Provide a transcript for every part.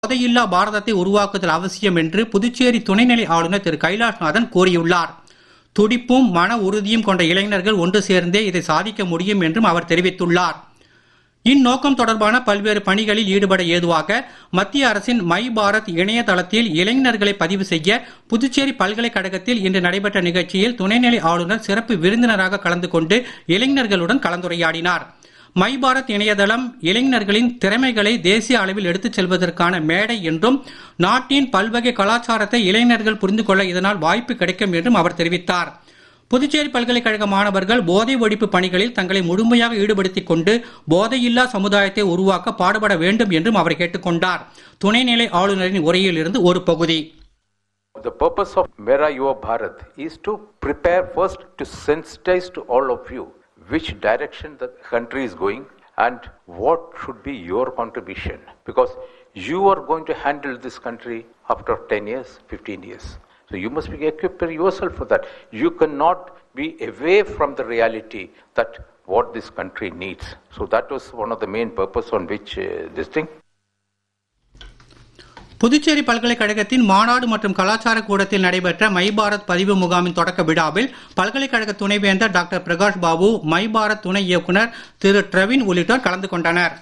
போதையில்லா பாரதத்தை உருவாக்குதல் அவசியம் என்று புதுச்சேரி துணைநிலை ஆளுநர் திரு கைலாஷ்நாதன் கூறியுள்ளார் துடிப்பும் மன உறுதியும் கொண்ட இளைஞர்கள் ஒன்று சேர்ந்தே இதை சாதிக்க முடியும் என்றும் அவர் தெரிவித்துள்ளார் இந்நோக்கம் தொடர்பான பல்வேறு பணிகளில் ஈடுபட ஏதுவாக மத்திய அரசின் மை பாரத் இணையதளத்தில் இளைஞர்களை பதிவு செய்ய புதுச்சேரி பல்கலைக்கழகத்தில் இன்று நடைபெற்ற நிகழ்ச்சியில் துணைநிலை ஆளுநர் சிறப்பு விருந்தினராக கலந்து கொண்டு இளைஞர்களுடன் கலந்துரையாடினார் மை பாரத் இணையதளம் இளைஞர்களின் திறமைகளை தேசிய அளவில் எடுத்துச் செல்வதற்கான மேடை என்றும் நாட்டின் பல்வகை கலாச்சாரத்தை இளைஞர்கள் புரிந்து கொள்ள இதனால் வாய்ப்பு கிடைக்கும் என்றும் அவர் தெரிவித்தார் புதுச்சேரி பல்கலைக்கழக மாணவர்கள் போதை ஒழிப்பு பணிகளில் தங்களை முழுமையாக ஈடுபடுத்திக் கொண்டு போதையில்லா சமுதாயத்தை உருவாக்க பாடுபட வேண்டும் என்றும் அவர் கேட்டுக்கொண்டார் துணைநிலை ஆளுநரின் உரையிலிருந்து ஒரு பகுதி The purpose of Mera Yuva Bharat is to prepare first to sensitize to all of you which direction the country is going and what should be your contribution because you are going to handle this country after 10 years, 15 years. So you must be equipped yourself for that. You cannot be away from the reality that what this country needs. So that was one of the main purpose on which uh, this thing. Puducherry பல்கலைக்கழகத்தின் மாநாடு மற்றும் கலாச்சார கூடத்தில் நடைபெற்ற my Bharat பதிவு முகாமின் தொடக்க விழாவில் பல்கலைக்கழக துணைவேந்தர் டாக்டர் பிரகாஷ் பாபு மை பாரத் துணை இயக்குனர் திரு ட்ரவின் உள்ளிட்டோர் கலந்து கொண்டனர்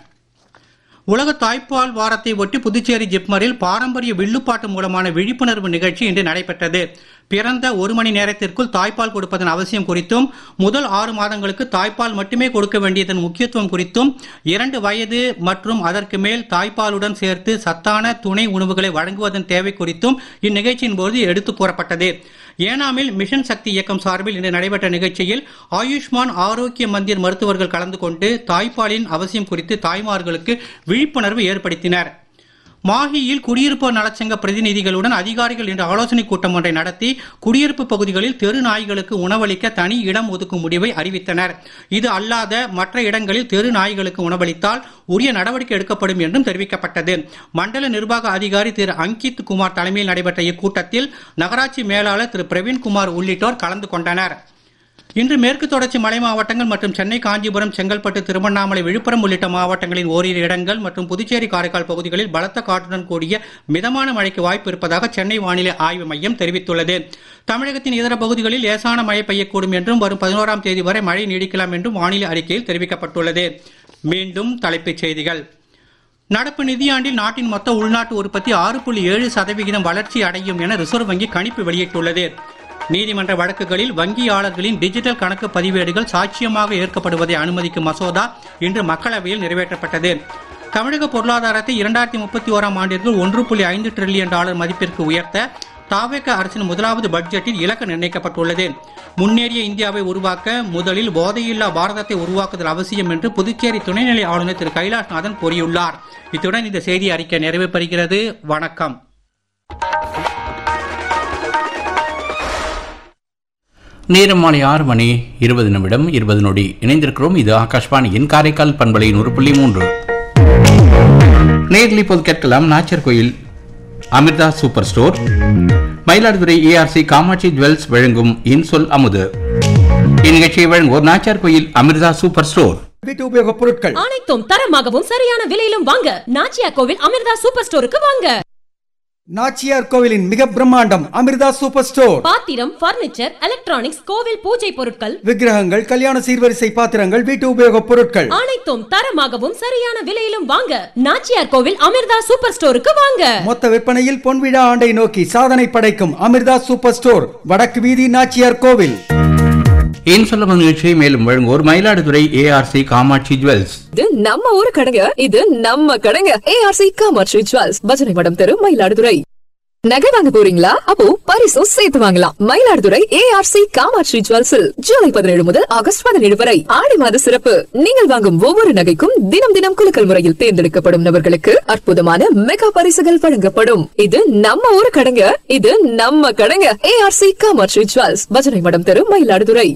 உலக தாய்ப்பால் வாரத்தை ஒட்டி புதுச்சேரி ஜிப்மரில் பாரம்பரிய வில்லுப்பாட்டு மூலமான விழிப்புணர்வு நிகழ்ச்சி இன்று நடைபெற்றது பிறந்த ஒரு மணி நேரத்திற்குள் தாய்ப்பால் கொடுப்பதன் அவசியம் குறித்தும் முதல் ஆறு மாதங்களுக்கு தாய்ப்பால் மட்டுமே கொடுக்க வேண்டியதன் முக்கியத்துவம் குறித்தும் இரண்டு வயது மற்றும் அதற்கு மேல் தாய்ப்பாலுடன் சேர்த்து சத்தான துணை உணவுகளை வழங்குவதன் தேவை குறித்தும் இந்நிகழ்ச்சியின் போது எடுத்துக் கூறப்பட்டது ஏனாமில் மிஷன் சக்தி இயக்கம் சார்பில் இன்று நடைபெற்ற நிகழ்ச்சியில் ஆயுஷ்மான் ஆரோக்கிய மந்திர் மருத்துவர்கள் கலந்து கொண்டு தாய்ப்பாலின் அவசியம் குறித்து தாய்மார்களுக்கு விழிப்புணர்வு ஏற்படுத்தினர் மாஹியில் குடியிருப்பு நலச்சங்க பிரதிநிதிகளுடன் அதிகாரிகள் இன்று ஆலோசனைக் கூட்டம் ஒன்றை நடத்தி குடியிருப்பு பகுதிகளில் தெரு நாய்களுக்கு உணவளிக்க தனி இடம் ஒதுக்கும் முடிவை அறிவித்தனர் இது அல்லாத மற்ற இடங்களில் தெரு நாய்களுக்கு உணவளித்தால் உரிய நடவடிக்கை எடுக்கப்படும் என்றும் தெரிவிக்கப்பட்டது மண்டல நிர்வாக அதிகாரி திரு அங்கித் குமார் தலைமையில் நடைபெற்ற இக்கூட்டத்தில் நகராட்சி மேலாளர் திரு பிரவீன்குமார் உள்ளிட்டோர் கலந்து கொண்டனர் இன்று மேற்கு தொடர்ச்சி மலை மாவட்டங்கள் மற்றும் சென்னை காஞ்சிபுரம் செங்கல்பட்டு திருவண்ணாமலை விழுப்புரம் உள்ளிட்ட மாவட்டங்களின் ஓரிரு இடங்கள் மற்றும் புதுச்சேரி காரைக்கால் பகுதிகளில் பலத்த காற்றுடன் கூடிய மிதமான மழைக்கு வாய்ப்பு இருப்பதாக சென்னை வானிலை ஆய்வு மையம் தெரிவித்துள்ளது தமிழகத்தின் இதர பகுதிகளில் லேசான மழை பெய்யக்கூடும் என்றும் வரும் பதினோராம் தேதி வரை மழை நீடிக்கலாம் என்றும் வானிலை அறிக்கையில் தெரிவிக்கப்பட்டுள்ளது மீண்டும் தலைப்புச் செய்திகள் நடப்பு நிதியாண்டில் நாட்டின் மொத்த உள்நாட்டு உற்பத்தி ஆறு புள்ளி ஏழு சதவிகிதம் வளர்ச்சி அடையும் என ரிசர்வ் வங்கி கணிப்பு வெளியிட்டுள்ளது நீதிமன்ற வழக்குகளில் வங்கியாளர்களின் டிஜிட்டல் கணக்கு பதிவேடுகள் சாட்சியமாக ஏற்கப்படுவதை அனுமதிக்கும் மசோதா இன்று மக்களவையில் நிறைவேற்றப்பட்டது தமிழக பொருளாதாரத்தை இரண்டாயிரத்தி முப்பத்தி ஓராம் ஆண்டிற்குள் ஒன்று புள்ளி ஐந்து டிரில்லியன் டாலர் மதிப்பிற்கு உயர்த்த தாவேக அரசின் முதலாவது பட்ஜெட்டில் இலக்கு நிர்ணயிக்கப்பட்டுள்ளது முன்னேறிய இந்தியாவை உருவாக்க முதலில் போதையில்லா பாரதத்தை உருவாக்குதல் அவசியம் என்று புதுச்சேரி துணைநிலை ஆளுநர் திரு கைலாஷ்நாதன் கூறியுள்ளார் இத்துடன் இந்த செய்தி அறிக்கை நிறைவு பெறுகிறது வணக்கம் நேரம் மாலை ஆறு மணி இருபது நிமிடம் இருபது நொடி இணைந்திருக்கிறோம் இது ஆகாஷ்வாணியின் காரைக்கால் பண்பலை நூறு புள்ளி மூன்று நேரில் இப்போது கேட்கலாம் Nachiar Koil Amirtha super store Mayiladuthurai ARC Kamatchi jewels வழங்கும் இன்சொல் அமுது இந்நிகழ்ச்சியை வழங்குவோர் நாச்சார் கோயில் அமிர்தா சூப்பர் ஸ்டோர் வீட்டு உபயோகப் பொருட்கள் அனைத்தும் தரமாகவும் சரியான விலையிலும் வாங்க நாச்சியா கோவில் அமிர்தா சூப்பர் ஸ்டோருக்கு வாங்க நாச்சியார் கோவிலின் மிக பிரம்மாண்டம் அமிர்தா சூப்பர் ஸ்டோர் பாத்திரம் பர்னிச்சர் எலக்ட்ரானிக்ஸ் கோவில் பூஜை பொருட்கள் விக்கிரகங்கள் கல்யாண சீர்வரிசை பாத்திரங்கள் வீட்டு உபயோகப் பொருட்கள் அனைத்தும் தரமாகவும் சரியான விலையிலும் வாங்க நாச்சியார் கோவில் அமிர்தா சூப்பர் ஸ்டோருக்கு வாங்க மொத்த விற்பனையில் பொன்விழா ஆண்டை நோக்கி சாதனை படைக்கும் அமிர்தா சூப்பர் ஸ்டோர் வடக்கு வீதி நாச்சியார் கோவில் இன்சொல் அமுது நிகழ்ச்சியை மேலும் வழங்குவோர் மயிலாடுதுறை ஏஆர்சி காமாட்சி ஜுவல்ஸ் இது நம்ம ஊரு கடைங்க இது நம்ம கடைங்க ஏஆர்சி காமாட்சி ஜுவல்ஸ் பஜனை மடம் தெரு மயிலாடுதுறை நகை வாங்க போறீங்களா அப்போ பரிசும் சேர்த்து வாங்கலாம் மயிலாடுதுறை ஏஆர்சி காமாட்சி ஜுவல்ஸில் ஜூலை பதினேழு முதல் ஆகஸ்ட் பதினேழு வரை ஆடி மாத சிறப்பு நீங்கள் வாங்கும் ஒவ்வொரு நகைக்கும் தினம் தினம் குலுக்கல் முறையில் தேர்ந்தெடுக்கப்படும் நபர்களுக்கு அற்புதமான மெகா பரிசுகள் வழங்கப்படும் இது நம்ம ஊரு கடைங்க இது நம்ம கடைங்க ஏஆர்சி காமாட்சி ஜுவல்ஸ் பஜனை மடம் தெரு மயிலாடுதுறை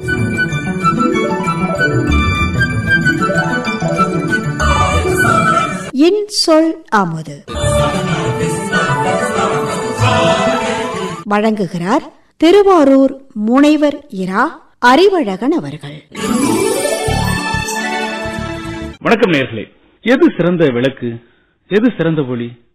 என் சொல் அமுது வழங்குகிறார் திருவாரூர் முனைவர் இரா அறிவழகன் அவர்கள் வணக்கம் நேர்களே எது சிறந்த விளக்கு எது சிறந்த ஒளி